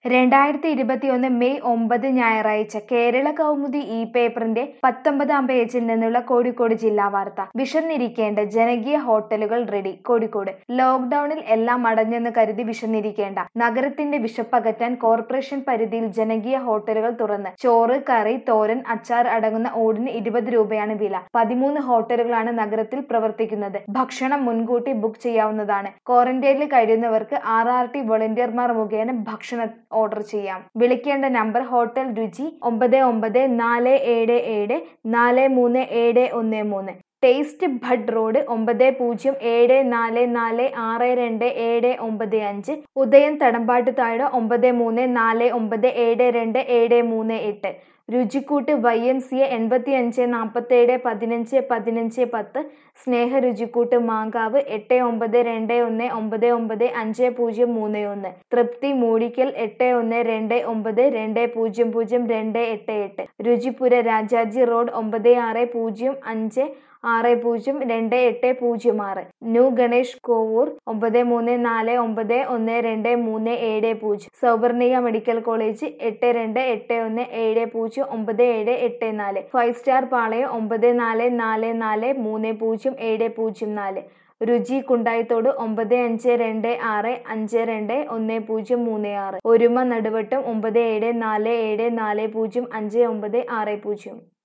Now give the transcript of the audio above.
രണ്ടായിരത്തി ഇരുപത്തിയൊന്ന് മെയ് ഒമ്പത് ഞായറാഴ്ച കേരള കൗമുദി ഇ പേപ്പറിന്റെ പത്തൊമ്പതാം പേജിൽ നിന്നുള്ള കോഴിക്കോട് ജില്ലാ വാർത്ത വിശന്നിരിക്കേണ്ട ജനകീയ ഹോട്ടലുകൾ റെഡി കോഴിക്കോട് ലോക്ഡൌണിൽ എല്ലാം അടഞ്ഞെന്ന് കരുതി വിശന്നിരിക്കേണ്ട നഗരത്തിന്റെ വിശപ്പകറ്റാൻ കോർപ്പറേഷൻ പരിധിയിൽ ജനകീയ ഹോട്ടലുകൾ തുറന്ന് ചോറ് കറി തോരൻ അച്ചാർ അടങ്ങുന്ന ഓടിന് ഇരുപത് രൂപയാണ് വില പതിമൂന്ന് ഹോട്ടലുകളാണ് നഗരത്തിൽ പ്രവർത്തിക്കുന്നത് ഭക്ഷണം മുൻകൂട്ടി ബുക്ക് ചെയ്യാവുന്നതാണ് ക്വാറന്റൈനിൽ കഴിയുന്നവർക്ക് ആർ ആർ ടി വോളണ്ടിയർമാർ മുഖേന ഭക്ഷണം ഓർഡർ ചെയ്യാം വിളിക്കേണ്ട നമ്പർ ഹോട്ടൽ രുചി ഒമ്പത് ഒമ്പത് നാല് ഏഴ് ഏഴ് നാല് മൂന്ന് ഏഴ് ഒന്ന് മൂന്ന് ടേസ്റ്റ് ഭഡ് റോഡ് ഒമ്പത് പൂജ്യം ഏഴ് നാല് നാല് ആറ് രണ്ട് ഏഴ് ഒമ്പത് അഞ്ച് ഉദയൻ തടമ്പാട്ട് താഴെ ഒമ്പത് മൂന്ന് നാല് ഒമ്പത് ഏഴ് രണ്ട് ഏഴ് മൂന്ന് എട്ട് രുചിക്കൂട്ട് വൈ എം സി എ എൺപത്തി അഞ്ച് നാൽപ്പത്തേഴ് പതിനഞ്ച് പതിനഞ്ച് പത്ത് സ്നേഹ രുചിക്കൂട്ട് മാങ്കാവ് എട്ട് ഒമ്പത് രണ്ട് ഒന്ന് ഒമ്പത് ഒമ്പത് അഞ്ച് പൂജ്യം മൂന്ന് ഒന്ന് തൃപ്തി മൂടിക്കൽ എട്ട് ഒന്ന് രണ്ട് ഒമ്പത് രണ്ട് പൂജ്യം പൂജ്യം രണ്ട് എട്ട് എട്ട് രുചിപുര രാജാജി റോഡ് ഒമ്പത് ആറ് പൂജ്യം അഞ്ച് ആറ് പൂജ്യം രണ്ട് എട്ട് പൂജ്യം ആറ് ന്യൂ ഗണേഷ് കോവൂർ ഒമ്പത് മൂന്ന് നാല് ഒമ്പത് ഒന്ന് രണ്ട് മൂന്ന് ഏഴ് പൂജ്യം സൗവർണിക മെഡിക്കൽ കോളേജ് എട്ട് രണ്ട് എട്ട് ഒന്ന് ഏഴ് പൂജ്യം ഒമ്പത് ഏഴ് എട്ട് നാല് ഫൈവ് സ്റ്റാർ പാളയം ഒമ്പത് നാല് നാല് നാല് മൂന്ന് പൂജ്യം ഏഴ് പൂജ്യം നാല് രുചി കുണ്ടായിത്തോട് ഒമ്പത് അഞ്ച് രണ്ട് ആറ് അഞ്ച് രണ്ട് ഒന്ന് പൂജ്യം മൂന്ന് ആറ് ഒരുമ നടുവട്ടം ഒമ്പത് ഏഴ് നാല് ഏഴ് നാല് പൂജ്യം അഞ്ച് ഒമ്പത് ആറ് പൂജ്യം